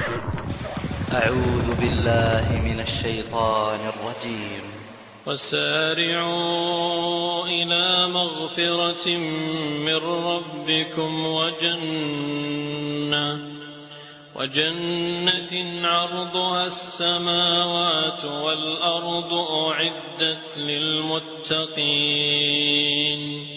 أعوذ بالله من الشيطان الرجيم وسارعوا إلى مغفرة من ربكم وجنة وجنة عرضها السماوات والأرض أعدت للمتقين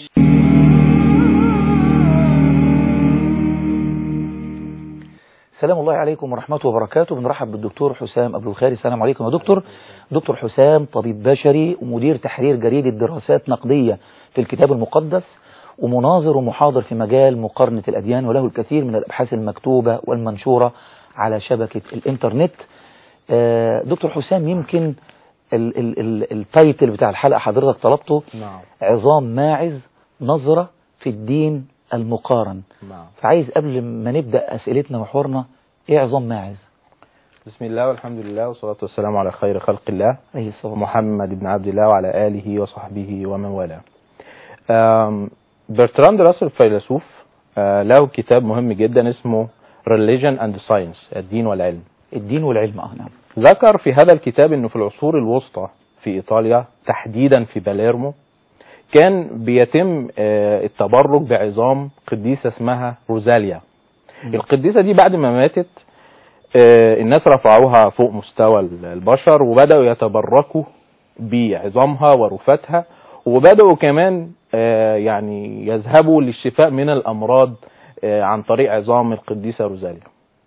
سلام الله عليكم ورحمته وبركاته بنرحب بالدكتور حسام أبو الخير السلام عليكم يا دكتور دكتور حسام طبيب بشري ومدير تحرير جريدة دراسات نقدية في الكتاب المقدس ومناظر ومحاضر في مجال مقارنة الأديان وله الكثير من الأبحاث المكتوبة والمنشورة على شبكة الإنترنت آه، دكتور حسام يمكن ال- ال- ال- التايتل بتاع الحلقة حضرتك طلبته نعم عظام ماعز نظرة في الدين المقارن نعم فعايز قبل ما نبدأ أسئلتنا وحوارنا إيه عظام ماعز بسم الله والحمد لله والصلاة والسلام على خير خلق الله عليه الصلاة والسلام محمد بن عبد الله وعلى آله وصحبه ومن والاه آم، برتراند راسل الفيلسوف آه، له كتاب مهم جدا اسمه Religion and Science الدين والعلم الدين والعلم اه نعم ذكر في هذا الكتاب انه في العصور الوسطى في ايطاليا تحديدا في باليرمو كان بيتم آه، التبرك بعظام قديسة اسمها روزاليا القديسة دي بعد ما ماتت آه، الناس رفعوها فوق مستوى البشر وبدأوا يتبركوا بعظامها ورفاتها وبدأوا كمان آه، يعني يذهبوا للشفاء من الأمراض آه، عن طريق عظام القديسة روزاليا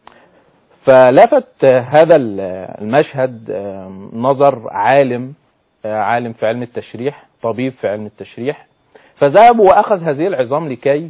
فلفت آه، هذا ال- المشهد آه، نظر عالم آه، عالم في علم التشريح طبيب في علم التشريح فذهب وأخذ هذه العظام لكي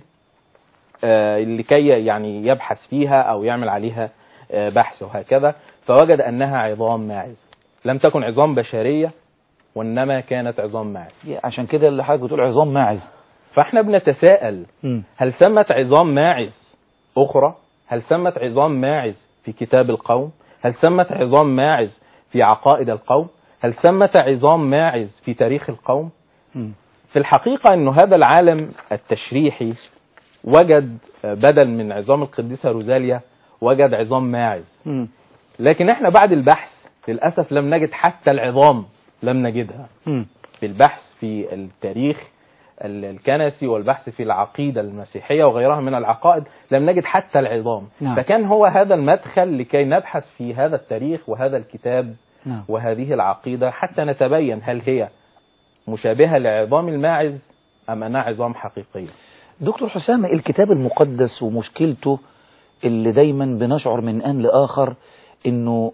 آه، لكي يعني يبحث فيها أو يعمل عليها آه، بحث وهكذا فوجد أنها عظام ماعز لم تكن عظام بشرية وإنما كانت عظام ماعز عشان كده اللي حضرتك بتقول عظام ماعز فاحنا بنتساءل مم. هل ثمت عظام ماعز أخرى هل ثمت عظام ماعز في كتاب القوم هل ثمت عظام ماعز في عقائد القوم هل ثمت عظام ماعز في تاريخ القوم مم. في الحقيقة أنه هذا العالم التشريحي وجد آه، بدل من عظام القديسة روزاليا وجد عظام ماعز مم. لكن احنا بعد البحث للأسف لم نجد حتى العظام لم نجدها مم. في البحث في التاريخ ال- الكنسي والبحث في العقيدة المسيحية وغيرها من العقائد لم نجد حتى العظام نعم. فكان هو هذا المدخل لكي نبحث في هذا التاريخ وهذا الكتاب نعم وهذه العقيدة حتى نتبين هل هي مشابهة لعظام الماعز أم أنها عظام حقيقية دكتور حسام الكتاب المقدس ومشكلته اللي دايما بنشعر من آن لآخر إنه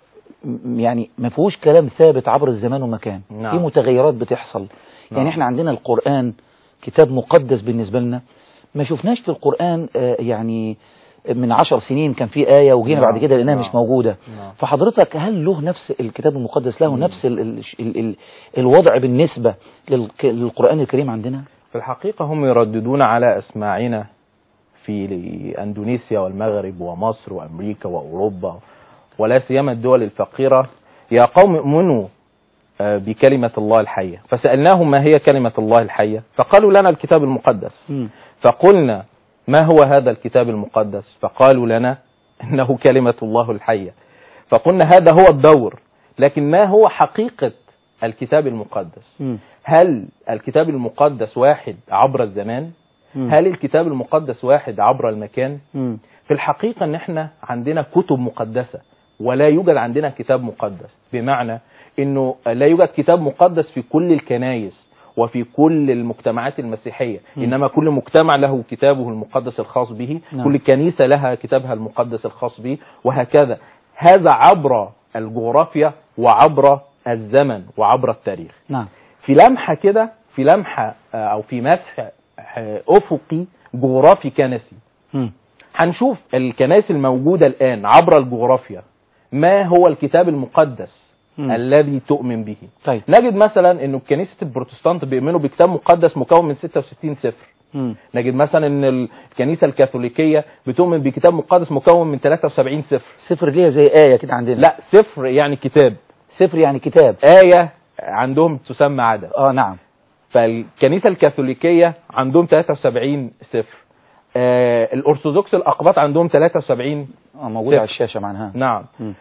م- يعني ما فيهوش كلام ثابت عبر الزمان ومكان نعم. في متغيرات بتحصل يعني نعم. احنا عندنا القرآن كتاب مقدس بالنسبة لنا ما شفناش في القرآن آه، يعني من عشر سنين كان في آية وجينا نعم. بعد كده لقيناها نعم. مش موجودة نعم. فحضرتك هل له نفس الكتاب المقدس له مم. نفس ال ال ال ال الوضع بالنسبة للك- للقرآن الكريم عندنا في الحقيقة هم يرددون على أسماعنا في أندونيسيا والمغرب ومصر وأمريكا وأوروبا ولا سيما الدول الفقيرة يا قوم امنوا آه، بكلمة الله الحية فسألناهم ما هي كلمة الله الحية فقالوا لنا الكتاب المقدس مم. فقلنا ما هو هذا الكتاب المقدس فقالوا لنا إنه كلمة الله الحية فقلنا هذا هو الدور لكن ما هو حقيقة الكتاب المقدس مم. هل الكتاب المقدس واحد عبر الزمان مم. هل الكتاب المقدس واحد عبر المكان مم. في الحقيقة ان احنا عندنا كتب مقدسة ولا يوجد عندنا كتاب مقدس بمعنى انه لا يوجد كتاب مقدس في كل الكنايس وفي كل المجتمعات المسيحية م. إنما كل مجتمع له كتابه المقدس الخاص به نعم. كل كنيسة لها كتابها المقدس الخاص به وهكذا هذا عبر الجغرافيا وعبر الزمن وعبر التاريخ نعم في لمحة كده في لمحة آه، أو في مسح آه، أفقي جغرافي كنسي مم. هنشوف الكنائس الموجودة الآن عبر الجغرافيا ما هو الكتاب المقدس مم. الذي تؤمن به طيب نجد مثلا انه كنيسة البروتستانت بيؤمنوا بكتاب مقدس مكون من 66 سفر مم. نجد مثلا ان الكنيسة الكاثوليكية بتؤمن بكتاب مقدس مكون من 73 سفر سفر ليها زي آية كده عندنا لا سفر يعني كتاب سفر يعني كتاب آية عندهم تسمى عدد اه نعم فالكنيسة الكاثوليكية عندهم 73 سفر آه الارثوذكس الاقباط عندهم 73 اه موجودة على صفر. الشاشة معناها نعم مم.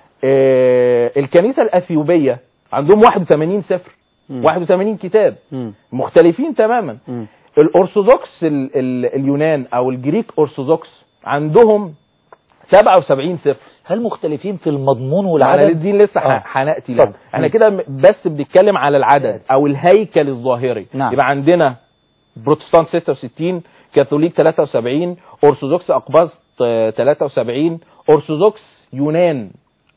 آه الكنيسه الاثيوبيه عندهم 81 سفر مم. 81 كتاب مم. مختلفين تماما مم. الارثوذكس ال ال اليونان او الجريك ارثوذكس عندهم 77 سفر هل مختلفين في المضمون على والعدد الدين لسه آه. ح- هناتي اتفضل. لها احنا مم. كده م- بس بنتكلم على العدد او الهيكل الظاهري نعم. يبقى عندنا بروتستانت 66 كاثوليك 73 ارثوذكس اقباط آه، 73 ارثوذكس يونان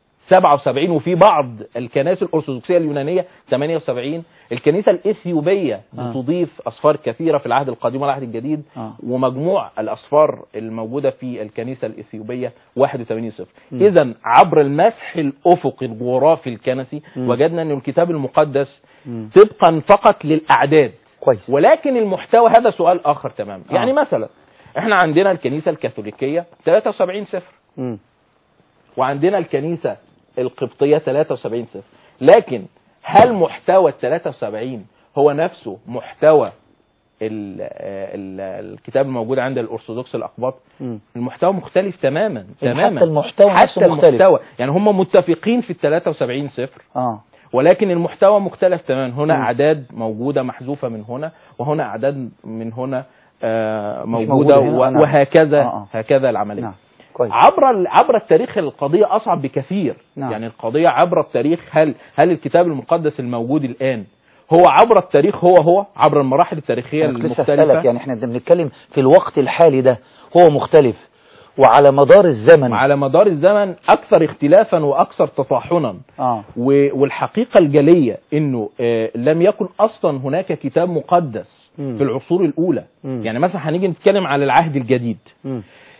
77 وفي بعض الكنائس الارثوذكسيه اليونانيه 78 الكنيسه الاثيوبيه آه. بتضيف اصفار كثيره في العهد القديم والعهد الجديد آه. ومجموع الاصفار الموجوده في الكنيسه الاثيوبيه 81 صفر مم. اذا عبر المسح الافقي الجغرافي الكنسي مم. وجدنا ان الكتاب المقدس مم. طبقا فقط للاعداد كويس ولكن المحتوى هذا سؤال اخر تماما آه. يعني مثلا احنا عندنا الكنيسه الكاثوليكيه 73 صفر مم. وعندنا الكنيسة القبطية 73 صفر لكن هل محتوى ال 73 هو نفسه محتوى ال ال الكتاب الموجود عند الأرثوذكس الأقباط مم. المحتوى مختلف تماما يعني تماما حتى المحتوى نفسه حتى مختلف. المحتوى يعني هم متفقين في ال 73 صفر اه ولكن المحتوى مختلف تماما هنا مم. اعداد موجوده محذوفه من هنا وهنا اعداد من هنا آه موجودة موجوده هنا، و- آه، نعم. وهكذا آه، آه. هكذا العمليه نعم كويس عبر ال- عبر التاريخ القضيه اصعب بكثير نعم. يعني القضيه عبر التاريخ هل هل الكتاب المقدس الموجود الان هو عبر التاريخ هو هو عبر المراحل التاريخيه أنا كنت لسه المختلفه اسالك يعني احنا بنتكلم في الوقت الحالي ده هو مختلف وعلى مدار الزمن على مدار الزمن اكثر اختلافا واكثر تطاحنا اه و- والحقيقة الجلية انه آه، لم يكن اصلا هناك كتاب مقدس مم. في العصور الاولى مم. يعني مثلا هنيجي نتكلم على العهد الجديد مم.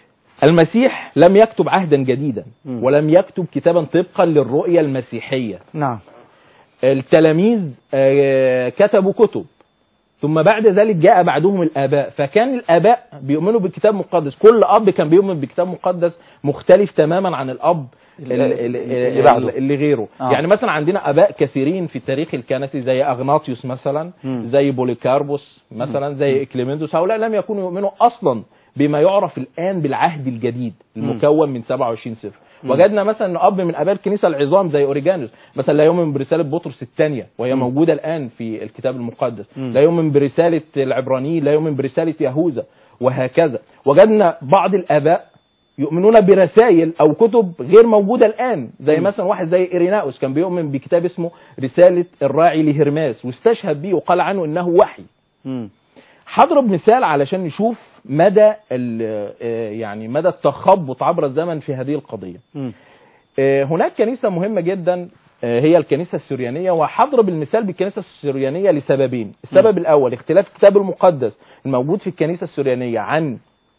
المسيح لم يكتب عهدا جديدا مم. ولم يكتب كتابا طبقا للرؤية المسيحية نعم التلاميذ آه، كتبوا كتب ثم بعد ذلك جاء بعدهم الآباء فكان الآباء بيؤمنوا بالكتاب المقدس كل أب كان بيؤمن بالكتاب المقدس مختلف تماما عن الأب اللي- اللي, اللي اللي, بعده. اللي غيره آه. يعني مثلا عندنا آباء كثيرين في التاريخ الكنسي زي أغناطيوس مثلا مم. زي بوليكاربوس مثلا زي إكليمندوس هؤلاء لم يكونوا يؤمنوا أصلا بما يعرف الآن بالعهد الجديد مم. المكون من 27 سفر مم. وجدنا مثلا ان اب من اباء الكنيسه العظام زي اوريجانوس مثلا لا يؤمن برساله بطرس الثانيه وهي مم. موجوده الان في الكتاب المقدس مم. لا يؤمن برساله العبرانيين لا يؤمن برساله يهوذا وهكذا وجدنا بعض الاباء يؤمنون برسائل او كتب غير موجوده الان زي مم. مثلا واحد زي ايريناوس كان بيؤمن بكتاب اسمه رساله الراعي لهرماس واستشهد به وقال عنه انه وحي مم. هضرب مثال علشان نشوف مدى ال- آه، يعني مدى التخبط عبر الزمن في هذه القضيه مم. آه، هناك كنيسة مهمة جدا آه، هي الكنيسة السريانية وهضرب المثال بالكنيسة السريانية لسببين السبب الأول اختلاف الكتاب المقدس الموجود في الكنيسة السريانية عن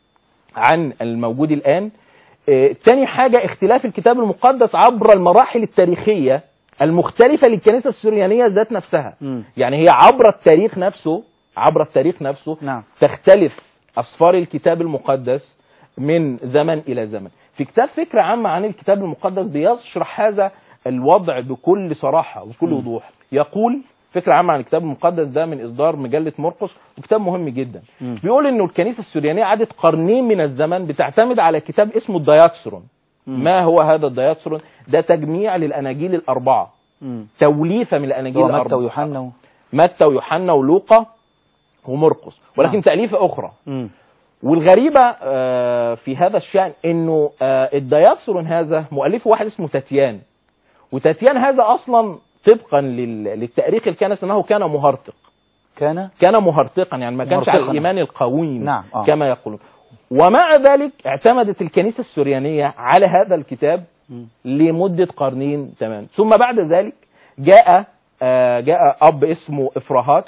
عن الموجود الآن آه، تاني حاجة اختلاف الكتاب المقدس عبر المراحل التاريخية المختلفة للكنيسة السريانية ذات نفسها مم. يعني هي عبر التاريخ نفسه عبر التاريخ نفسه نعم تختلف أصفار الكتاب المقدس من زمن إلى زمن في كتاب فكرة عامة عن الكتاب المقدس بيشرح هذا الوضع بكل صراحة وبكل م. وضوح يقول فكرة عامة عن الكتاب المقدس ده من إصدار مجلة مرقس وكتاب مهم جدا مم. بيقول إنه الكنيسة السريانية عدت قرنين من الزمن بتعتمد على كتاب اسمه الدياتسرون مم. ما هو هذا الدياتسرون ده تجميع للأناجيل الأربعة مم. توليفة من الأناجيل هو متى الأربعة ويوحنا و... متى ويوحنا ولوقا ومرقس ولكن نعم. تأليفة أخرى مم. والغريبة آه، في هذا الشأن انه آه، الدياتسرون هذا مؤلفه واحد اسمه تاتيان وتاتيان هذا اصلا طبقا لل- للتاريخ الكنسي انه كان مهرطق كان كان مهرطقا يعني ما كانش على مهرطقاً. الايمان القويم نعم، آه. كما يقولون ومع ذلك اعتمدت الكنيسة السريانية على هذا الكتاب مم. لمدة قرنين تمام ثم بعد ذلك جاء آه، جاء أب اسمه إفراهات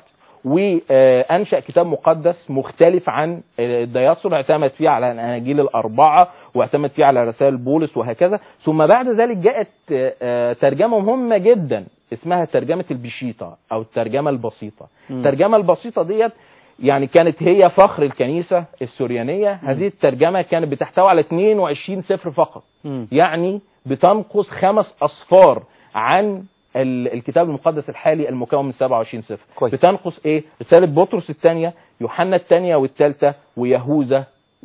وأنشأ كتاب مقدس مختلف عن آه، الدياسور اعتمد فيه على الأناجيل الأربعة واعتمد فيه على رسائل بولس وهكذا ثم بعد ذلك جاءت آه، آه، ترجمة مهمة جدا اسمها ترجمة البشيطة أو الترجمة البسيطة مم. الترجمة البسيطة ديت يعني كانت هي فخر الكنيسة السريانية هذه الترجمة كانت بتحتوي على 22 سفر فقط مم. يعني بتنقص خمس أصفار عن ال- الكتاب المقدس الحالي المكون من 27 سفر كويس. بتنقص ايه رسالة بطرس الثانية يوحنا الثانية والثالثة ويهوذا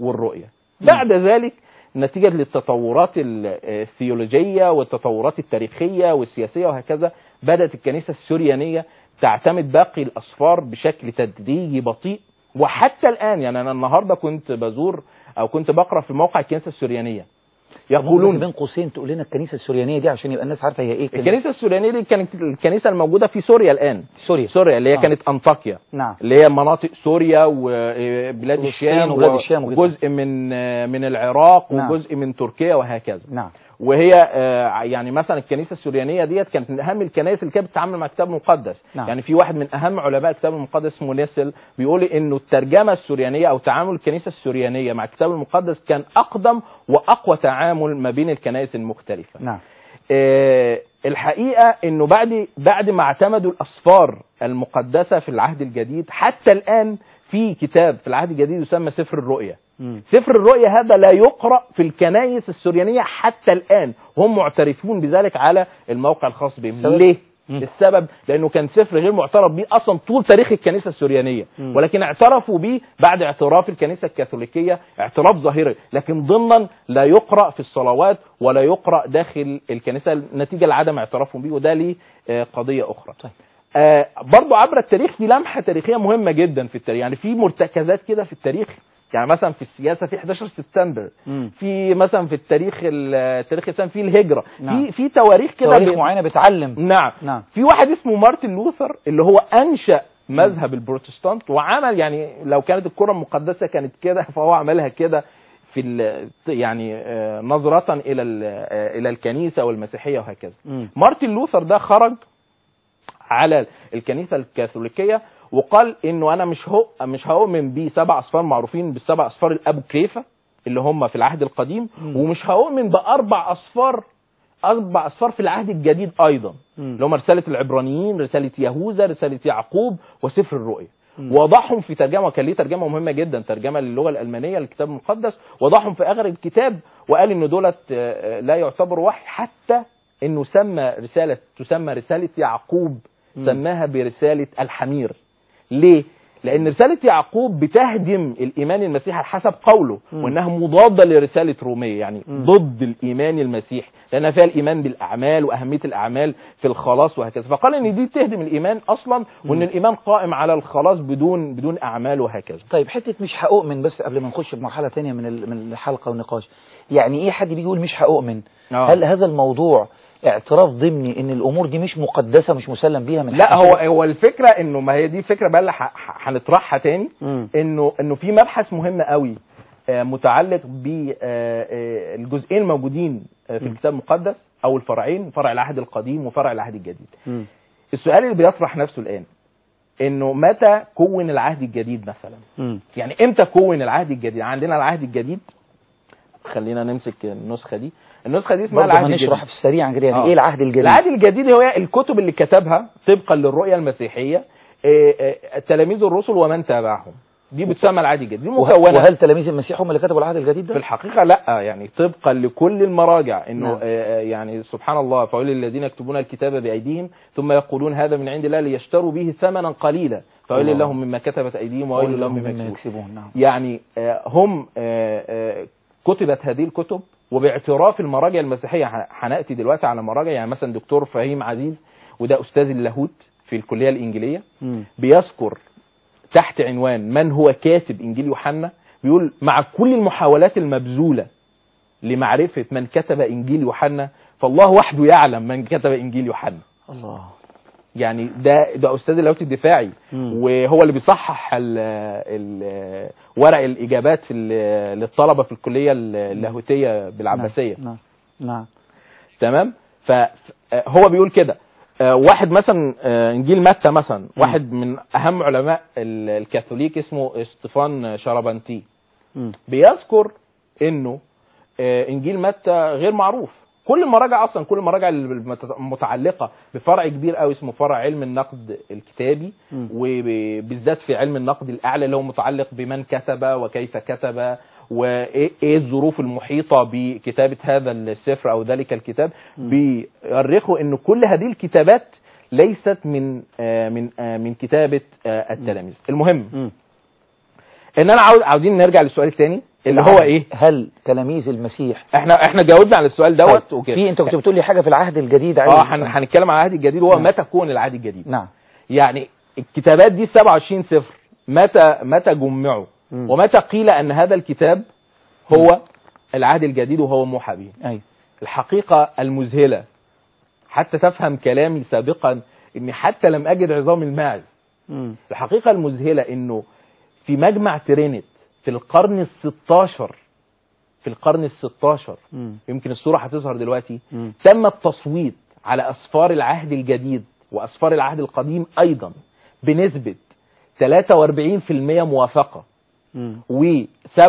والرؤيه بعد ذلك نتيجة للتطورات ال- الثيولوجية والتطورات التاريخية والسياسية وهكذا بدأت الكنيسة السوريانية تعتمد باقي الأصفار بشكل تدريجي بطيء وحتى الآن يعني أنا النهاردة كنت بزور أو كنت بقرأ في موقع الكنيسة السوريانية يقولون يقولون بين قوسين تقول لنا الكنيسه السوريانيه دي عشان يبقى الناس عارفه هي ايه كده. الكنيسة السوريانية دي كانت الكنيسة الموجودة في سوريا الآن سوريا سوريا اللي هي آه. كانت أنطاكيا نعم اللي هي مناطق سوريا وبلاد فلسطين الشام وبلاد الشام وكده. وجزء من من العراق نعم. وجزء من تركيا وهكذا نعم وهي آه، يعني مثلا الكنيسه السوريانيه ديت كانت من اهم الكنائس اللي كانت بتتعامل مع الكتاب المقدس نعم. يعني في واحد من اهم علماء الكتاب المقدس اسمه نيسل بيقول انه الترجمه السوريانيه او تعامل الكنيسه السوريانيه مع الكتاب المقدس كان اقدم واقوى تعامل ما بين الكنائس المختلفه نعم آه، الحقيقه انه بعد بعد ما اعتمدوا الاسفار المقدسه في العهد الجديد حتى الان في كتاب في العهد الجديد يسمى سفر الرؤيا مم. سفر الرؤيا هذا لا يقرأ في الكنائس السوريانية حتى الآن هم معترفون بذلك على الموقع الخاص بهم السبب؟ ليه؟ مم. السبب لأنه كان سفر غير معترف به أصلا طول تاريخ الكنيسة السوريانية مم. ولكن اعترفوا به بعد اعتراف الكنيسة الكاثوليكية اعتراف ظاهري لكن ضمنا لا يقرأ في الصلوات ولا يقرأ داخل الكنيسة نتيجة لعدم اعترافهم به وده ليه آه، قضية أخرى طيب. آه برضو عبر التاريخ في لمحة تاريخية مهمة جدا في التاريخ يعني في مرتكزات كده في التاريخ يعني مثلا في السياسة في 11 سبتمبر مم. في مثلا في التاريخ التاريخ الاسلامي في الهجرة نعم. في في تواريخ كده تواريخ ب- معينه بتعلم نعم نعم في واحد اسمه مارتن لوثر اللي هو انشا مذهب البروتستانت وعمل يعني لو كانت الكره المقدسه كانت كده فهو عملها كده في ال- يعني آه، نظره الى ال- آه، الى الكنيسه والمسيحيه وهكذا مم. مارتن لوثر ده خرج على الكنيسه الكاثوليكيه وقال انه انا مش هو مش هؤمن بسبع اصفار معروفين بالسبع اصفار الابو كريفه اللي هم في العهد القديم مم. ومش هؤمن باربع اصفار اربع اصفار في العهد الجديد ايضا مم. اللي هم رساله العبرانيين رساله يهوذا رساله يعقوب وسفر الرؤيا مم. وضعهم في ترجمه وكان ليه ترجمه مهمه جدا ترجمه للغه الالمانيه للكتاب المقدس وضعهم في اخر الكتاب وقال انه دولت آه، آه، لا يعتبروا وحي حتى انه سمى رساله تسمى رساله يعقوب مم. سماها برساله الحمير ليه لان رساله يعقوب بتهدم الايمان المسيحي على حسب قوله مم. وانها مضاده لرساله روميه يعني مم. ضد الايمان المسيحي لان فيها الايمان بالاعمال واهميه الاعمال في الخلاص وهكذا فقال ان دي تهدم الايمان اصلا وان مم. الايمان قائم على الخلاص بدون بدون اعمال وهكذا طيب حته مش هؤمن بس قبل ما نخش في مرحله تانية من ال- من الحلقه والنقاش يعني ايه حد بيجي يقول مش هؤمن آه. هل هذا الموضوع اعتراف ضمني ان الامور دي مش مقدسه مش مسلم بيها من لا حق هو كده؟ هو الفكره انه ما هي دي فكره بقى اللي ح- ح- هنطرحها تاني مم. انه انه في مبحث مهم قوي آه، متعلق بالجزئين الموجودين آه، في مم. الكتاب المقدس او الفرعين فرع العهد القديم وفرع العهد الجديد مم. السؤال اللي بيطرح نفسه الان انه متى كون العهد الجديد مثلا مم. يعني امتى كون العهد الجديد عندنا العهد الجديد خلينا نمسك النسخه دي النسخه دي اسمها برضه العهد هنشرح الجديد في السريع كده يعني آه. ايه العهد الجديد العهد الجديد هي الكتب اللي كتبها طبقا للرؤيه المسيحيه آه، آه، تلاميذ الرسل ومن تابعهم دي بتسمى العهد الجديد دي وه- مكونه وهل تلاميذ المسيح هم اللي كتبوا العهد الجديد في ده الحقيقة لا يعني طبقا لكل المراجع انه نعم. آه، آه، يعني سبحان الله فقل الذين يكتبون الكتاب بأيديهم ثم يقولون هذا من عند الله ليشتروا به ثمنا قليلا فويل الله. لهم مما كتبت أيديهم وويل لهم مما يكسبون يكسبون نعم يعني آه، هم آه، آه، كتبت هذه الكتب وباعتراف المراجع المسيحية ه- هنأتي دلوقتي على مراجع يعني مثلا دكتور فهيم عزيز وده أستاذ اللاهوت في الكلية الإنجيلية مم. بيذكر تحت عنوان من هو كاتب انجيل يوحنا بيقول مع كل المحاولات المبذوله لمعرفه من كتب انجيل يوحنا فالله وحده يعلم من كتب انجيل يوحنا الله يعني ده ده استاذ اللاهوت الدفاعي مم. وهو اللي بيصحح ال ال ورق الاجابات في ال- للطلبه في الكليه اللاهوتيه بالعباسيه نعم نعم تمام فهو بيقول كده آه، واحد مثلا آه، انجيل متى مثلا واحد من اهم علماء ال- الكاثوليك اسمه استيفان شربنتي مم. بيذكر انه آه، انجيل متى غير معروف كل المراجع اصلا كل المراجع المت- المتعلقه بفرع كبير قوي اسمه فرع علم النقد الكتابي مم. وبالذات في علم النقد الاعلى اللي هو متعلق بمن كتب وكيف كتب وايه إيه الظروف المحيطه بكتابه هذا السفر او ذلك الكتاب بيؤرخوا ان كل هذه الكتابات ليست من آه، من آه، من كتابه آه، التلاميذ المهم مم. ان انا عاوز عاوزين نرجع للسؤال الثاني اللي هو ايه هل تلاميذ المسيح احنا احنا جاوبنا على السؤال دوت طيب، وكده في انت كنت بتقول لي حاجه في العهد الجديد اه عايز- هن- هنتكلم على العهد الجديد وهو نعم. متى كون العهد الجديد نعم يعني الكتابات دي 27 صفر متى متى جمعوا مم. ومتى قيل ان هذا الكتاب هو العهد الجديد وهو موحى به ايوه الحقيقة المذهلة حتى تفهم كلامي سابقا اني حتى لم اجد عظام الماعز مم. الحقيقة المذهلة انه في مجمع ترينت في القرن الستاشر في القرن الستاشر مم. يمكن الصورة هتظهر دلوقتي مم. تم التصويت على أسفار العهد الجديد وأسفار العهد القديم أيضا بنسبة 43% موافقة مم. و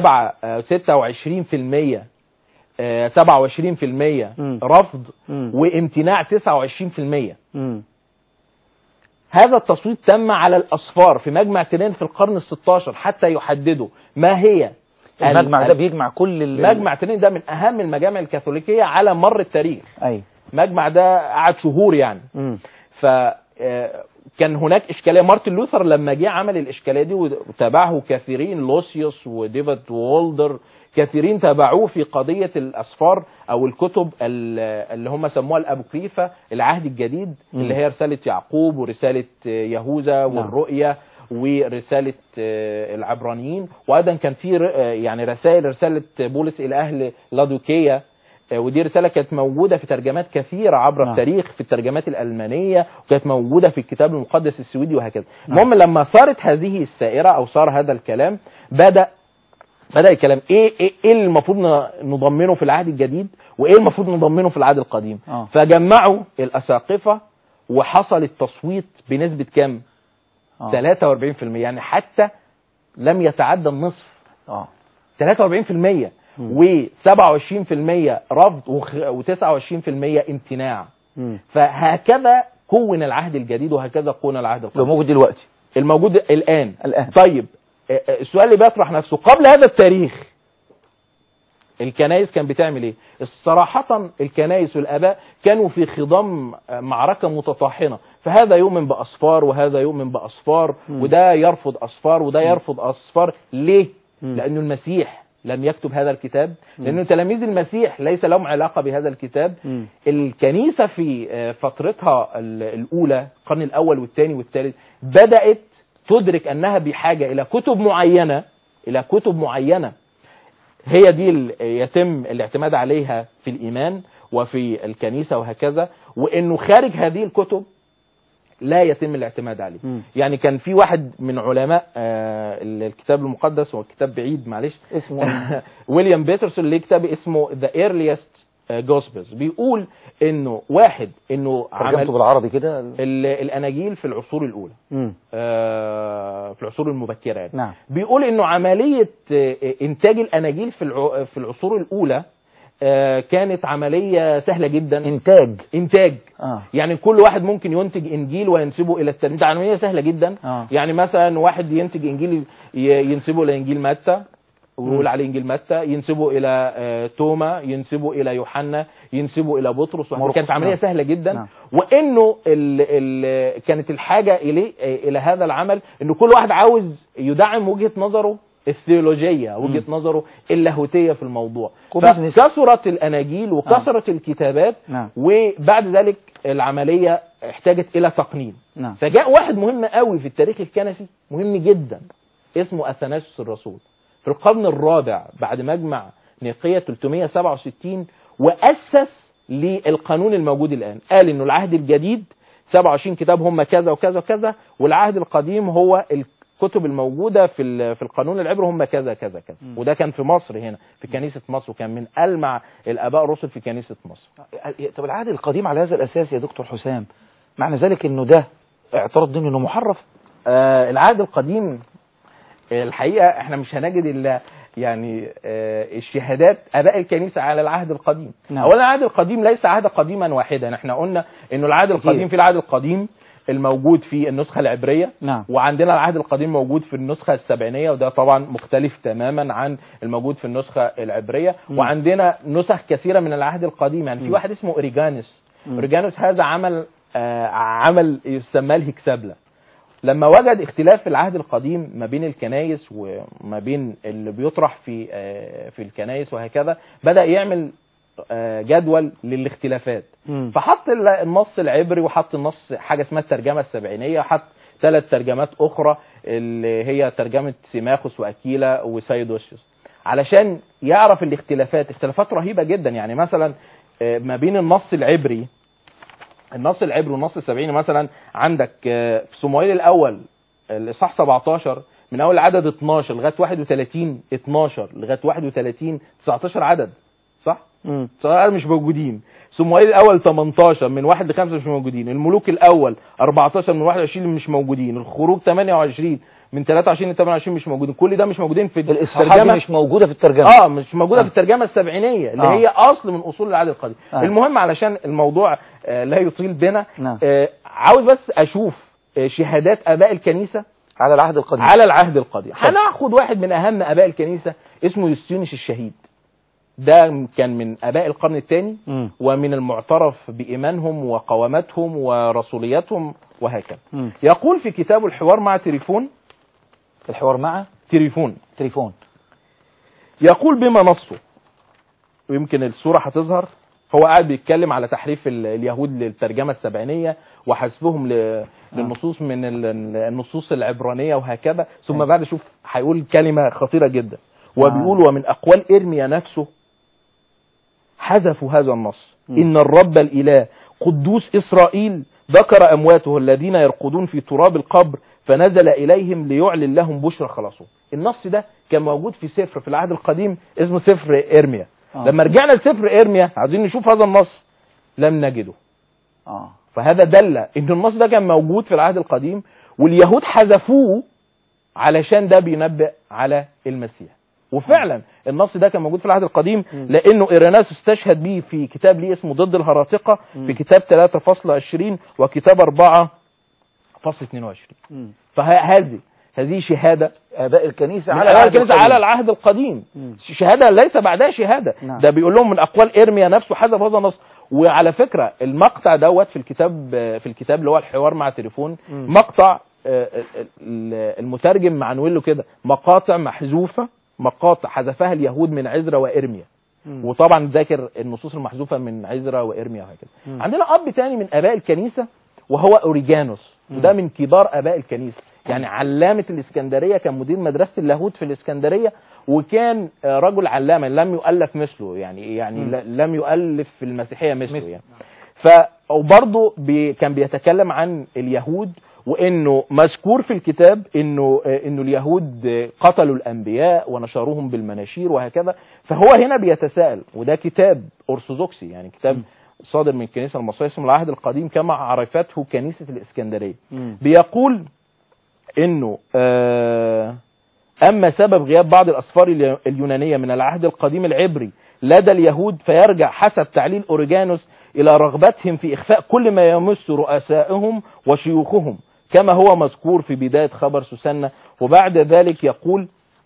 26% آه، 27% مم. رفض مم. وامتناع 29% مم. هذا التصويت تم على الأسفار في مجمع ترين في القرن الستاشر حتى يحددوا ما هي ال- المجمع ده ال- بيجمع كل ال- مجمع ترين ده من أهم المجامع الكاثوليكية على مر التاريخ ايوه المجمع ده قعد شهور يعني مم. ف آه، كان هناك اشكاليه مارتن لوثر لما جه عمل الاشكاليه دي وتابعه كثيرين لوسيوس وديفيد وولدر كثيرين تابعوه في قضيه الاسفار او الكتب ال- اللي هم سموها الابوكريفه العهد الجديد مم. اللي هي رساله يعقوب ورساله آه، يهوذا والرؤيا ورساله آه، العبرانيين وايضا كان في ر- آه، يعني رسائل رساله بولس الى اهل لادوكيه آه، ودي رسالة كانت موجودة في ترجمات كثيرة عبر نعم. التاريخ في الترجمات الألمانية وكانت موجودة في الكتاب المقدس السويدي وهكذا نعم. المهم لما صارت هذه السائرة أو صار هذا الكلام بدأ بدأ الكلام إيه إيه, إيه اللي المفروض ن- نضمنه في العهد الجديد وإيه المفروض نضمنه في العهد القديم آه. فجمعوا الأساقفة وحصل التصويت بنسبة كام؟ آه. 43% يعني حتى لم يتعدى النصف اه 43% و27% رفض و29% امتناع مم. فهكذا كون العهد الجديد وهكذا كون العهد لو القديم موجود دلوقتي الموجود الان الآن. طيب آه، آه، السؤال اللي بيطرح نفسه قبل هذا التاريخ الكنائس كان بتعمل ايه صراحة الكنائس والاباء كانوا في خضم آه، معركة متطاحنة فهذا يؤمن باصفار وهذا يؤمن باصفار مم. وده يرفض اصفار وده يرفض اصفار ليه مم. لانه المسيح لم يكتب هذا الكتاب لانه تلاميذ المسيح ليس لهم علاقة بهذا الكتاب مم. الكنيسة في آه، فترتها ال- الأولى القرن الأول والثاني والثالث بدأت تدرك أنها بحاجة إلى كتب معينة إلى كتب معينة هي دي ال- يتم الاعتماد عليها في الإيمان وفي الكنيسة وهكذا وإنه خارج هذه الكتب لا يتم الاعتماد عليه مم. يعني كان في واحد من علماء آه، الكتاب المقدس هو كتاب بعيد معلش اسمه ويليام بيترسون ليه كتاب اسمه ذا ايرليست جوسبلز بيقول انه واحد انه ترجمته عمل بالعربي كده ال- الاناجيل في العصور الاولى مم. آه، في العصور المبكره يعني نعم بيقول انه عمليه آه، انتاج الاناجيل في الع- في العصور الاولى آه، كانت عمليه سهله جدا انتاج انتاج اه يعني كل واحد ممكن ينتج انجيل وينسبه الى التاني ده عمليه سهله جدا آه. يعني مثلا واحد ينتج انجيل ي- ينسبه الى انجيل متى ويقول مم. عليه انجيل متى ينسبه الى آه، توما ينسبه الى يوحنا ينسبه الى بطرس وهكذا. مرقس، كانت عمليه نعم. سهله جدا نعم. وانه ال ال كانت الحاجه اليه آه، الى هذا العمل انه كل واحد عاوز يدعم وجهه نظره الثيولوجيه وجهه نظره اللاهوتيه في الموضوع وبزنس. فكثرت الاناجيل وكثرت الكتابات نعم وبعد ذلك العمليه احتاجت الى تقنين نعم فجاء واحد مهم قوي في التاريخ الكنسي مهم جدا اسمه اثناسيوس الرسول في القرن الرابع بعد مجمع نيقية 367 واسس للقانون الموجود الان قال انه العهد الجديد 27 كتاب هم كذا وكذا وكذا والعهد القديم هو الكتب الموجوده في ال- في القانون العبري هم كذا كذا كذا مم. وده كان في مصر هنا في كنيسه مصر وكان من المع الاباء الرسل في كنيسه مصر طب العهد القديم على هذا الاساس يا دكتور حسام معنى ذلك انه ده اعتراض ضمن انه محرف آه العهد القديم آه، الحقيقه احنا مش هنجد الا يعني آه الشهادات اباء الكنيسه على العهد القديم نعم. اولا العهد القديم ليس عهدا قديما واحدا احنا قلنا انه العهد القديم في العهد القديم الموجود في النسخه العبريه نعم وعندنا العهد القديم موجود في النسخة السبعينية وده طبعا مختلف تماما عن الموجود في النسخة العبرية مم. وعندنا نسخ كثيرة من العهد القديم يعني في مم. واحد اسمه أوريجانوس مم. أوريجانوس هذا عمل آه عمل يسمى الهكسابلة لما وجد اختلاف في العهد القديم ما بين الكنايس وما بين اللي بيطرح في آه، في الكنايس وهكذا بدا يعمل آه، جدول للاختلافات مم. فحط ال- النص العبري وحط النص حاجه اسمها الترجمه السبعينيه وحط ثلاث ترجمات اخرى اللي هي ترجمه سيماخوس واكيلا وسيدوسيوس علشان يعرف الاختلافات اختلافات رهيبه جدا يعني مثلا آه، ما بين النص العبري النص العبري والنص السبعيني مثلا عندك آه، في صموئيل الاول الاصحاح 17 من اول عدد 12 لغايه 31 12 لغايه 31 19 عدد صح؟ مم. صراحة مش موجودين صموئيل الاول 18 من 1 ل 5 مش موجودين الملوك الاول 14 من 21 مش موجودين الخروج 28 من 23 ل 28 مش موجودين كل ده مش موجودين في الاصحاحات دي مش موجوده في الترجمه اه مش موجوده آه. في الترجمه السبعينيه اللي آه. هي اصل من اصول العهد القديم آه. المهم علشان الموضوع آه لا يطيل بنا نعم. آه عاوز بس اشوف آه شهادات اباء الكنيسه على العهد القديم على العهد القديم اتفضل. هناخد واحد من اهم اباء الكنيسه اسمه يوستينوس الشهيد ده كان من اباء القرن الثاني مم. ومن المعترف بايمانهم وقوامتهم ورسوليتهم وهكذا مم. يقول في كتابه الحوار مع تليفون الحوار مع تليفون تليفون يقول بما نصه ويمكن الصورة هتظهر هو قاعد بيتكلم على تحريف ال- اليهود للترجمة السبعينية وحذفهم ل- للنصوص من ال- ال- النصوص العبرانية وهكذا ثم أيوة. بعد شوف هيقول كلمة خطيرة جدا آه. وبيقول ومن أقوال إرميا نفسه حذفوا هذا النص م. إن الرب الإله قدوس إسرائيل ذكر أمواته الذين يرقدون في تراب القبر فنزل إليهم ليعلن لهم بشرى خلاصهم النص ده كان موجود في سفر في العهد القديم اسمه سفر إرميا آه. لما رجعنا لسفر إرميا عايزين نشوف هذا النص لم نجده اه فهذا دل ان النص ده كان موجود في العهد القديم واليهود حذفوه علشان ده بينبئ على المسيح وفعلا النص ده كان موجود في العهد القديم لانه ايراناس استشهد به في كتاب ليه اسمه ضد الهراطقه في كتاب 3.20 وكتاب 4.22 مم. فهذه هذه شهاده اباء الكنيسه من على على العهد الكنيسه القديم. على العهد القديم مم. شهاده ليس بعدها شهاده نعم. ده بيقول لهم من اقوال ارميا نفسه حذف هذا النص وعلى فكره المقطع دوت في الكتاب في الكتاب اللي هو الحوار مع تليفون مم. مقطع آه، ال- المترجم معنوله كده مقاطع محذوفه مقاطع حذفها اليهود من عزرا وارميا مم. وطبعا ذاكر النصوص المحذوفه من عزرا وارميا وهكذا مم. عندنا اب تاني من اباء الكنيسه وهو اوريجانوس وده من كبار اباء الكنيسه يعني علامه الاسكندريه كان مدير مدرسه اللاهوت في الاسكندريه وكان آه، رجل علامه لم يؤلف مثله يعني يعني مم. ل- لم يؤلف في المسيحيه مثله مثله. يعني ف وبرضه بي كان بيتكلم عن اليهود وانه مذكور في الكتاب انه آه، انه اليهود آه، قتلوا الانبياء ونشروهم بالمناشير وهكذا فهو هنا بيتساءل وده كتاب ارثوذكسي يعني كتاب م. صادر من الكنيسه المصريه اسمه العهد القديم كما عرفته كنيسه الاسكندريه مم. بيقول انه آه، اما سبب غياب بعض الاسفار اليو- اليونانيه من العهد القديم العبري لدى اليهود فيرجع حسب تعليل اوريجانوس الى رغبتهم في اخفاء كل ما يمس رؤسائهم وشيوخهم كما هو مذكور في بدايه خبر سوسنة وبعد ذلك يقول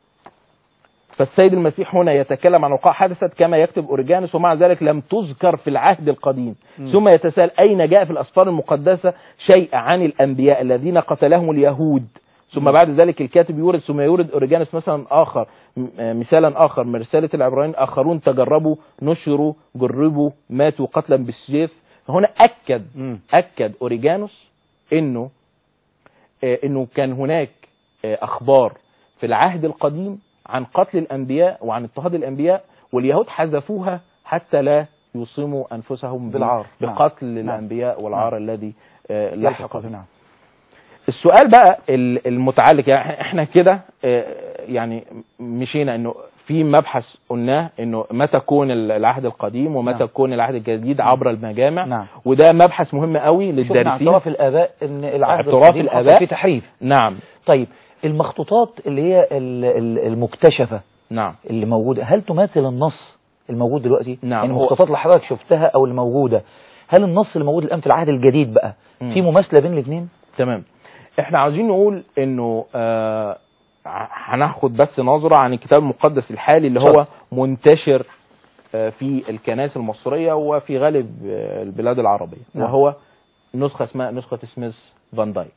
فالسيد المسيح هنا يتكلم عن وقائع حدثت كما يكتب اوريجانوس ومع ذلك لم تذكر في العهد القديم ثم يتساءل اين جاء في الاسفار المقدسه شيء عن الانبياء الذين قتلهم اليهود ثم بعد ذلك الكاتب يورد ثم يورد اوريجانوس مثلا اخر م- آه، مثالا اخر من رساله العبرانيين اخرون تجربوا نشروا جربوا ماتوا قتلا بالسيف هنا اكد مم. اكد اوريجانوس انه آه، انه كان هناك آه، اخبار في العهد القديم عن قتل الانبياء وعن اضطهاد الانبياء واليهود حذفوها حتى لا يوصموا انفسهم ب- بالعار. نعم. بقتل نعم. الانبياء والعار الذي آه، يلحق لحق نعم السؤال بقى ال- المتعلق يعني احنا كده آه، يعني مشينا انه في مبحث قلناه انه متى كون ال- العهد القديم ومتى نعم. كون العهد الجديد عبر المجامع نعم. وده مبحث مهم قوي شفنا للدارسين اعتراف الاباء ان العهد اعتراف القديم حصل الآباء. فيه تحريف نعم طيب المخطوطات اللي هي ال- ال- المكتشفه نعم اللي موجوده هل تماثل النص الموجود دلوقتي نعم، يعني هو- المخطوطات اللي حضرتك شفتها او اللي موجوده هل النص اللي موجود الان في العهد الجديد بقى مم. في مماثله بين الاثنين تمام احنا عاوزين نقول انه آه ع- هناخد بس نظرة عن الكتاب المقدس الحالي اللي هو منتشر آه في الكنائس المصرية وفي غالب آه البلاد العربية نعم. وهو نسخة اسمها نسخة سميث فان دايك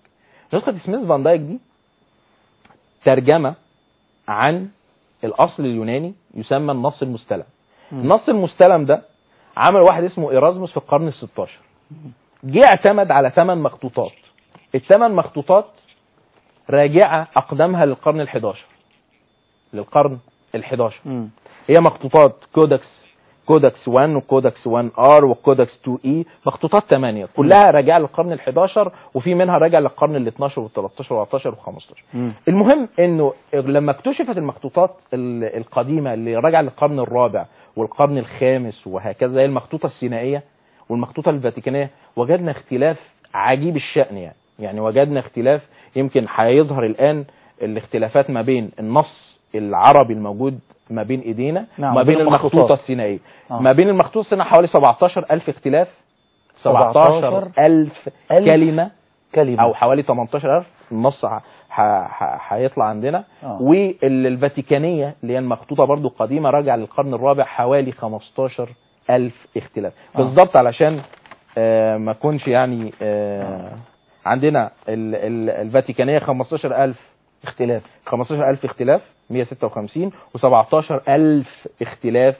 نسخه سميث فان دايك دي ترجمه عن الاصل اليوناني يسمى النص المستلم النص المستلم ده عمل واحد اسمه ايرازموس في القرن ال 16 جه اعتمد على ثمان مخطوطات الثمان مخطوطات راجعه اقدامها للقرن ال 11 للقرن ال 11 مم. هي مخطوطات كودكس كودكس 1 وكودكس 1 ار وكودكس 2 اي مخطوطات 8 كلها راجعه للقرن ال 11 وفي منها راجع للقرن ال 12 وال 13 وال 14 وال 15 مم. المهم انه لما اكتشفت المخطوطات ال- القديمه اللي راجعه للقرن الرابع والقرن الخامس وهكذا زي المخطوطه السينائيه والمخطوطه الفاتيكانيه وجدنا اختلاف عجيب الشأن يعني يعني وجدنا اختلاف يمكن هيظهر الان الاختلافات ما بين النص العربي الموجود ما بين ايدينا نعم، وما بين بين المخطوطات. المخطوطه السينائيه آه. ما بين المخطوطه السينائيه حوالي 17000 اختلاف 17000 ألف كلمه كلمة او حوالي 18000 النص ه- ه- ه- هيطلع عندنا آه. والفاتيكانيه اللي هي المخطوطه برضو قديمه راجعه للقرن الرابع حوالي 15000 اختلاف آه. بالظبط علشان آه، ما اكونش يعني آه، عندنا ال- ال- الفاتيكانيه 15000 اختلاف 15000 اختلاف 156 و17000 اختلاف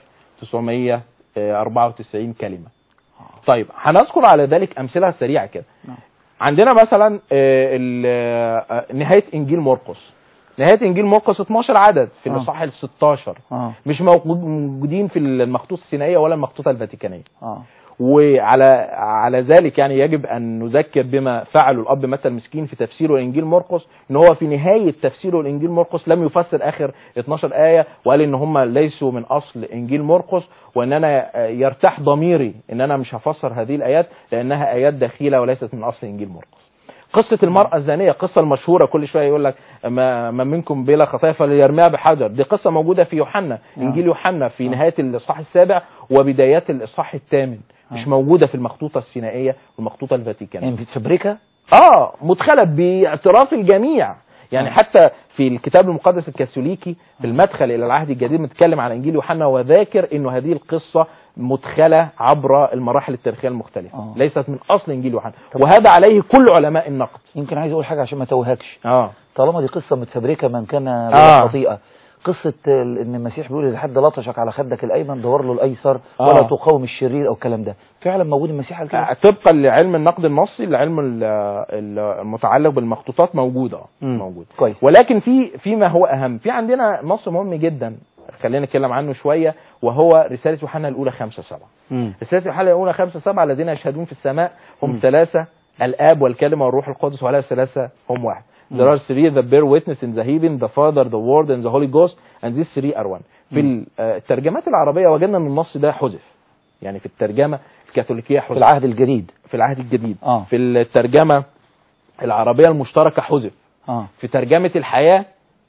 994 كلمه طيب هنذكر على ذلك امثله سريعه كده نعم. عندنا مثلا آه، ال- آه، نهايه انجيل مرقس نهايه انجيل مرقس 12 عدد في آه. الاصحاح ال 16 اه مش موجود- موجودين في المخطوطه السينائيه ولا المخطوطه الفاتيكانيه اه وعلى على ذلك يعني يجب ان نذكر بما فعله الاب متى المسكين في تفسيره لانجيل مرقس ان هو في نهايه تفسيره لانجيل مرقس لم يفسر اخر 12 ايه وقال ان هم ليسوا من اصل انجيل مرقس وان انا آه، يرتاح ضميري ان انا مش هفسر هذه الايات لانها ايات دخيله وليست من اصل انجيل مرقس قصة المرأة الزانية قصة المشهورة كل شوية يقول لك ما, ما منكم بلا خطايا فليرميها بحجر دي قصة موجودة في يوحنا إنجيل يوحنا في نهاية الإصحاح السابع وبدايات الإصحاح الثامن مش موجودة في المخطوطة السينائية والمخطوطة الفاتيكانية يعني بتفبركها اه مدخلة باعتراف الجميع يعني حتى في الكتاب المقدس الكاثوليكي في المدخل الى العهد الجديد متكلم عن انجيل يوحنا وذاكر انه هذه القصه مدخله عبر المراحل التاريخيه المختلفه آه. ليست من اصل انجيل يوحنا وهذا عليه كل علماء النقد يمكن عايز اقول حاجه عشان ما توهكش اه طالما دي قصه متفبركه من كان آه. بلا خطيئه قصه ال- ان المسيح بيقول اذا حد لطشك على خدك الايمن دور له الايسر آه. ولا تقاوم الشرير او الكلام ده فعلا موجود المسيح قال كده طبقا لعلم النقد النصي العلم ال- ال- المتعلق بالمخطوطات موجود اه مم. موجود كويس ولكن في فيما هو اهم في عندنا نص مهم جدا خلينا نتكلم عنه شويه وهو رساله يوحنا الاولى 5 7 مم. رسالة يوحنا الأولى خمسة سبعة الذين يشهدون في السماء هم مم. ثلاثة الآب والكلمة والروح القدس ولا ثلاثة هم واحد There are three that bear witness in the heaven, the Father, the Word, and the Holy Ghost, and these three are one. في ال- آه، الترجمات العربية وجدنا أن النص ده حذف. يعني في الترجمة الكاثوليكية في حذف. العهد الجديد في العهد الجديد. آه. في الترجمة العربية المشتركة حذف. اه في ترجمة الحياة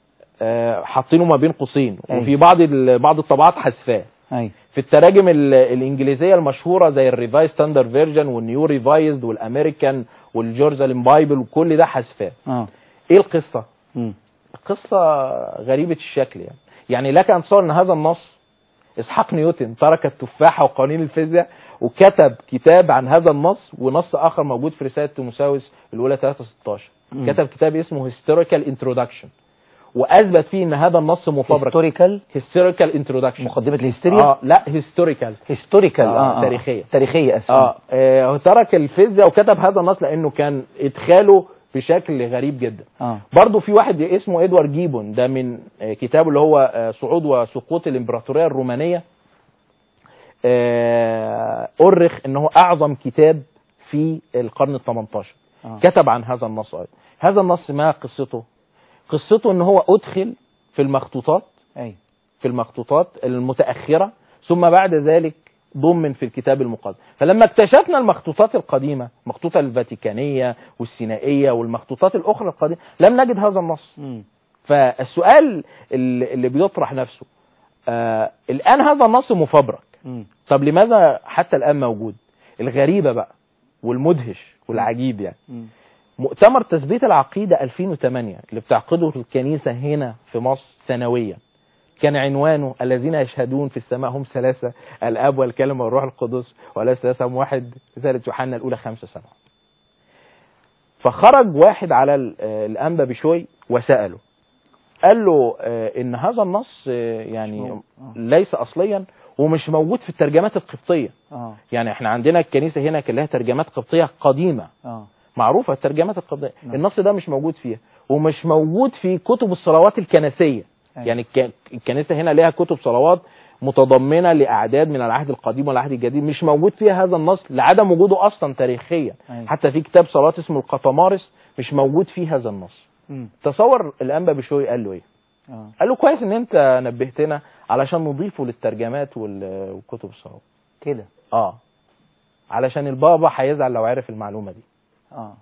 آه، حاطينه ما بين قوسين أي. وفي بعض ال- بعض الطبعات حذفاه. اي في التراجم ال- الانجليزيه المشهوره زي الريفايز ستاندرد فيرجن والنيو ريفايزد والامريكان والجورزالين بايبل وكل ده حذفاه اه ايه القصه مم. القصه غريبه الشكل يعني يعني لك ان تصور ان هذا النص اسحاق نيوتن ترك التفاحه وقوانين الفيزياء وكتب كتاب عن هذا النص ونص اخر موجود في رساله تيموساوس الاولى 3 16 مم. كتب كتاب اسمه هيستوريكال انترودكشن واثبت فيه ان هذا النص مفبرك هيستوريكال هيستوريكال انترودكشن مقدمه الهستيريا اه لا هيستوريكال هيستوريكال آه، اه, آه. تاريخية. تاريخيه اسف اه آه، هو ترك الفيزياء وكتب هذا النص لانه كان ادخاله بشكل غريب جدا اه برضه في واحد اسمه ادوارد جيبون ده من آه، كتابه اللي هو آه، صعود وسقوط الامبراطوريه الرومانيه آه، أرخ ان هو اعظم كتاب في القرن ال 18 آه. كتب عن هذا النص أيضا هذا النص ما قصته قصته ان هو ادخل في المخطوطات اي في المخطوطات المتأخرة ثم بعد ذلك ضمن في الكتاب المقدس فلما اكتشفنا المخطوطات القديمة المخطوطة الفاتيكانية والسينائية والمخطوطات الأخرى القديمة لم نجد هذا النص مم. فالسؤال اللي اللي بيطرح نفسه آه الآن هذا النص مفبرك مم. طب لماذا حتى الآن موجود الغريبة بقى والمدهش والعجيب يعني مم. مؤتمر تثبيت العقيدة 2008 اللي بتعقده الكنيسة هنا في مصر سنويا كان عنوانه الذين يشهدون في السماء هم ثلاثة الآب والكلمة والروح القدس ولا ثلاثة هم واحد رسالة يوحنا الأولى خمسة سبعة فخرج واحد على ال- آه، الانبا بشوي وساله قال له آه، ان هذا النص آه، يعني موجود. آه. ليس اصليا ومش موجود في الترجمات القبطيه اه يعني احنا عندنا الكنيسه هنا كان لها ترجمات قبطيه قديمه اه معروفه الترجمات القبطيه نعم. النص ده مش موجود فيها ومش موجود في كتب الصلوات الكنسيه أيوة. يعني الك- الكنيسه هنا لها كتب صلوات متضمنه لاعداد من العهد القديم والعهد الجديد مش موجود فيها هذا النص لعدم وجوده اصلا تاريخيا أيوة. حتى في كتاب صلوات اسمه القطمارس مش موجود فيه هذا النص مم. تصور الانبا بشوي قال له ايه اه قال له كويس ان انت نبهتنا علشان نضيفه للترجمات وال- وكتب الصلوات كده اه علشان البابا هيزعل لو عرف المعلومه دي اه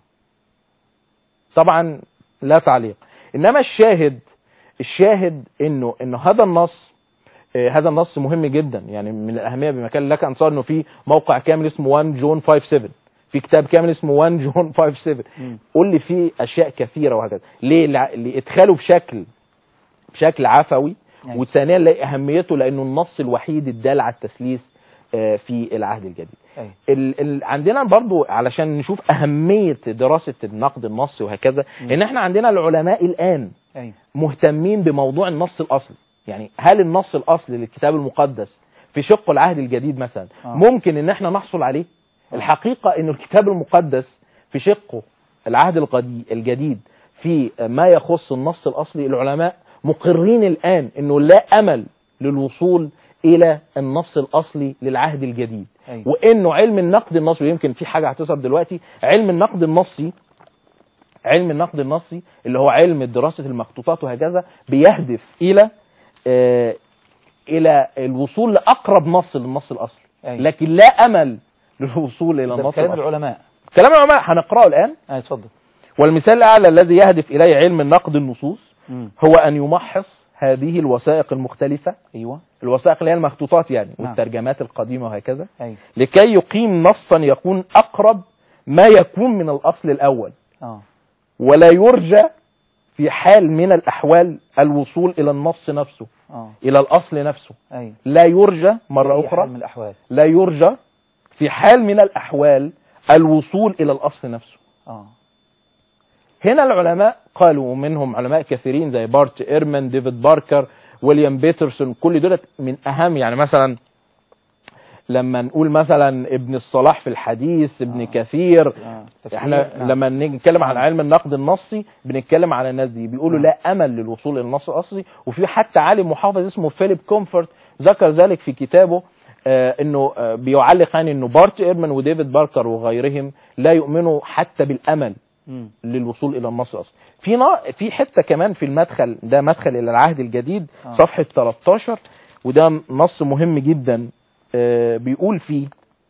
طبعا لا تعليق انما الشاهد الشاهد انه انه هذا النص آه، هذا النص مهم جدا يعني من الاهميه بمكان لك ان صار انه في موقع كامل اسمه 1 جون 57 في كتاب كامل اسمه 1 جون 57 مم. قول لي فيه اشياء كثيره وهكذا ليه لع- لادخاله بشكل بشكل عفوي أيوة. وثانيا لاهميته لانه النص الوحيد الدال على التثليث آه، في العهد الجديد ايوه ال ال عندنا برضو علشان نشوف أهمية دراسة النقد النصي وهكذا مم. إن إحنا عندنا العلماء الآن ايوه مهتمين بموضوع النص الأصلي يعني هل النص الأصلي للكتاب المقدس في شق العهد الجديد مثلا آه. ممكن إن إحنا نحصل عليه آه. الحقيقة إن الكتاب المقدس في شقه العهد القدي- الجديد في ما يخص النص الأصلي العلماء مقرين الآن إنه لا أمل للوصول إلى النص الأصلي للعهد الجديد ايوه وانه علم النقد النصي ويمكن في حاجه هتظهر دلوقتي علم النقد النصي علم النقد النصي اللي هو علم دراسه المخطوطات وهكذا بيهدف الى آه الى الوصول لاقرب نص للنص الاصلي أيوة. لكن لا امل للوصول الى ده النص كلام الاصلي العلماء كلام العلماء هنقراه الان ايوه اتفضل والمثال الاعلى الذي يهدف اليه علم النقد النصوص مم. هو ان يمحص هذه الوثائق المختلفه ايوه الوثائق اللي هي المخطوطات يعني نعم. والترجمات القديمه وهكذا ايوه لكي يقيم نصا يكون أقرب ما يكون من الأصل الأول اه ولا يرجى في حال من الأحوال الوصول إلى النص نفسه اه إلى الأصل نفسه ايوه لا يرجى مرة أي حال أخرى من الاحوال لا يرجى في حال من الأحوال الوصول إلى الأصل نفسه اه هنا العلماء قالوا ومنهم علماء كثيرين زي بارت إيرمان ديفيد باركر ويليام بيترسون كل دولت من أهم يعني مثلا لما نقول مثلا ابن الصلاح في الحديث ابن آه. كثير اه تفسير. احنا نعم. لما نيجي نتكلم عن علم النقد النصي بنتكلم على الناس دي بيقولوا نعم. لا امل للوصول الى النص الاصلي وفي حتى عالم محافظ اسمه فيليب كومفورت ذكر ذلك في كتابه آه انه آه بيعلق يعني انه بارت ايرمان وديفيد باركر وغيرهم لا يؤمنوا حتى بالامل مم. للوصول الى النص الاصلي في نا... في حته كمان في المدخل ده مدخل الى العهد الجديد آه. صفحه 13 وده نص مهم جدا آه بيقول فيه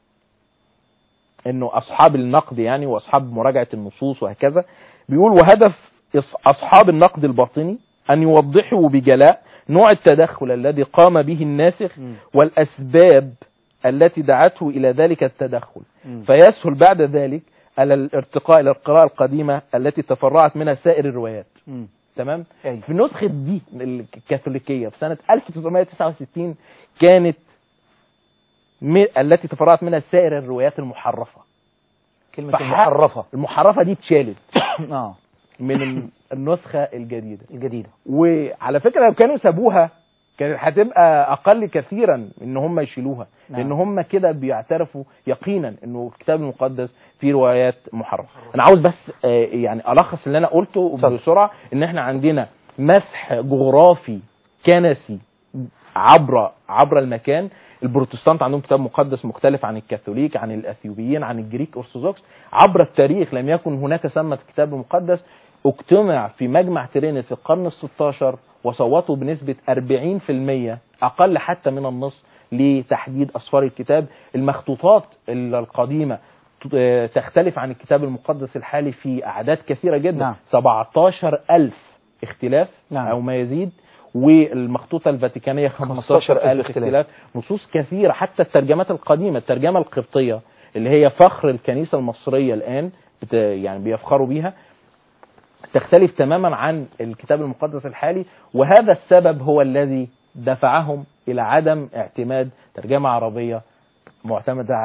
انه اصحاب النقد يعني واصحاب مراجعه النصوص وهكذا بيقول وهدف إص- اصحاب النقد الباطني ان يوضحوا بجلاء نوع التدخل الذي قام به الناسخ مم. والاسباب التي دعته الى ذلك التدخل مم. فيسهل بعد ذلك على الارتقاء الى القراءه القديمه التي تفرعت منها سائر الروايات مم. تمام ايوه في نسخه دي الكاثوليكيه في سنه 1969 كانت م- التي تفرعت منها سائر الروايات المحرفه كلمة فح- المحرفة المحرفه دي اتشالت اه من ال- النسخه الجديده الجديدة وعلى فكره لو كانوا سابوها كانت هتبقى اقل كثيرا ان هم يشيلوها نعم. لان هم كده بيعترفوا يقينا انه الكتاب المقدس فيه روايات محرفه انا عاوز بس آه، يعني الخص اللي انا قلته اتفضل. بسرعه ان احنا عندنا مسح جغرافي كنسي عبر عبر المكان البروتستانت عندهم كتاب مقدس مختلف عن الكاثوليك عن الاثيوبيين عن الجريك ارثوذكس عبر التاريخ لم يكن هناك ثمة كتاب مقدس اجتمع في مجمع ترينت في القرن ال 16 وصوتوا بنسبة 40% اقل حتى من النص لتحديد اسفار الكتاب المخطوطات القديمة ت- تختلف عن الكتاب المقدس الحالي في اعداد كثيرة جدا نعم. 17 ألف اختلاف نعم. او ما يزيد والمخطوطة الفاتيكانية 15,000 15 ألف اختلاف. اختلاف نصوص كثيرة حتى الترجمات القديمة الترجمة القبطية اللي هي فخر الكنيسة المصرية الآن بت يعني بيفخروا بيها تختلف تماما عن الكتاب المقدس الحالي وهذا السبب هو الذي دفعهم إلى عدم اعتماد ترجمة عربية معتمدة على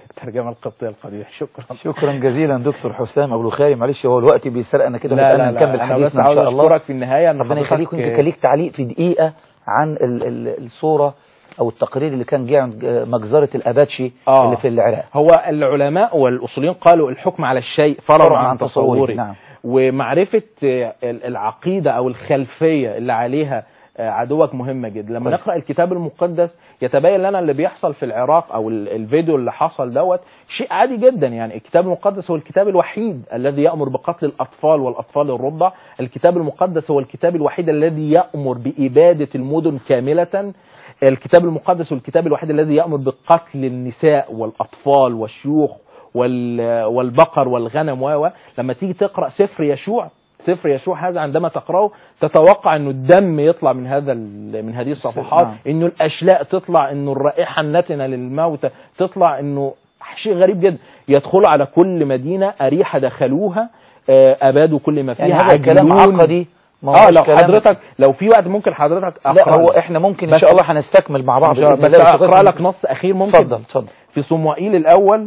الترجمة القبطية القبيح شكرا شكرا جزيلا دكتور حسام ابو الخيري معلش هو الوقت بيسرقنا كده لا ونبقى لا نكمل لا أنا بس حديثنا ان عاوز شاء الله أشكرك في النهاية إن ربنا يخليك حضرتك- وانت كان ليك تعليق في دقيقه عن ال ال الصوره او التقرير اللي كان جه عن مجزره الاباتشي آه. اللي في العراق هو العلماء والأصوليين قالوا الحكم على الشيء فرع عن تصوره نعم ومعرفة آه، ال- العقيدة أو الخلفية اللي عليها آه، عدوك مهمة جدا لما كويس. نقرأ الكتاب المقدس يتبين لنا اللي بيحصل في العراق أو ال- الفيديو اللي حصل دوت شيء عادي جدا يعني الكتاب المقدس هو الكتاب الوحيد الذي يأمر بقتل الأطفال والأطفال الرضع الكتاب المقدس هو الكتاب الوحيد الذي يأمر بإبادة المدن كاملة الكتاب المقدس هو الكتاب الوحيد الذي يأمر بقتل النساء والأطفال والشيوخ وال- والبقر والغنم و و. لما تيجي تقرأ سفر يشوع سفر يشوع هذا عندما تقرأه تتوقع انه الدم يطلع من هذا ال- من هذه الصفحات نعم. انه الاشلاء تطلع انه الرائحة النتنة للموتى تطلع انه شيء غريب جدا يدخلوا على كل مدينة أريحة دخلوها آه، أبادوا كل ما فيها يعني هذا الكلام عجلون. عقدي ما اه هوش لو كلام- حضرتك لو في وقت ممكن حضرتك لا اقرا هو لك. احنا ممكن ان بس- شاء الله هنستكمل مع بعض إن شاء الله. بإذن بس الله. اقرا لك نص اخير ممكن اتفضل اتفضل في صموئيل الاول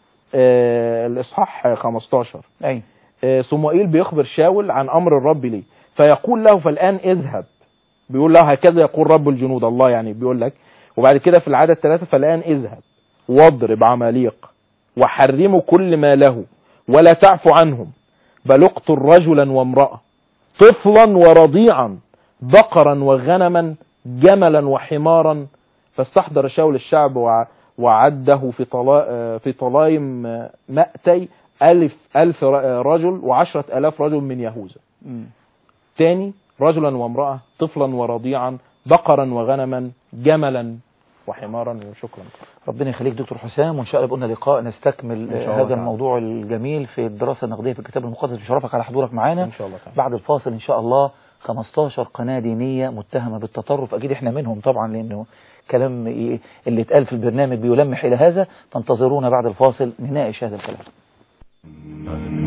آه، الاصحاح 15 ايوه آه، صموئيل بيخبر شاول عن امر الرب ليه فيقول له فالان اذهب بيقول له هكذا يقول رب الجنود الله يعني بيقول لك وبعد كده في العدد ثلاثة فالان اذهب واضرب عماليق وحرموا كل ما له ولا تعفو عنهم بل اقتل رجلا وامرأة طفلا ورضيعا بقرا وغنما جملا وحمارا فاستحضر شاول الشعب وع- وعده في طلا آه، في طلايم آه، مأتي ألف ألف ر- آه، رجل وعشرة ألاف رجل من يهوذا مم. تاني رجلا وامرأة طفلا ورضيعا بقرا وغنما جملا وحمارا وشكرا ربنا يخليك دكتور حسام وان شاء الله بقولنا لقاء نستكمل إن شاء آه، الله هذا تعالى. الموضوع الجميل في الدراسه النقديه في الكتاب المقدس بشرفك على حضورك معانا إن شاء الله تعالى. بعد الفاصل ان شاء الله 15 قناه دينيه متهمه بالتطرف اكيد احنا منهم طبعا لانه كلام ي- اللي اتقال في البرنامج بيلمح الى هذا فانتظرونا بعد الفاصل نناقش هذا الكلام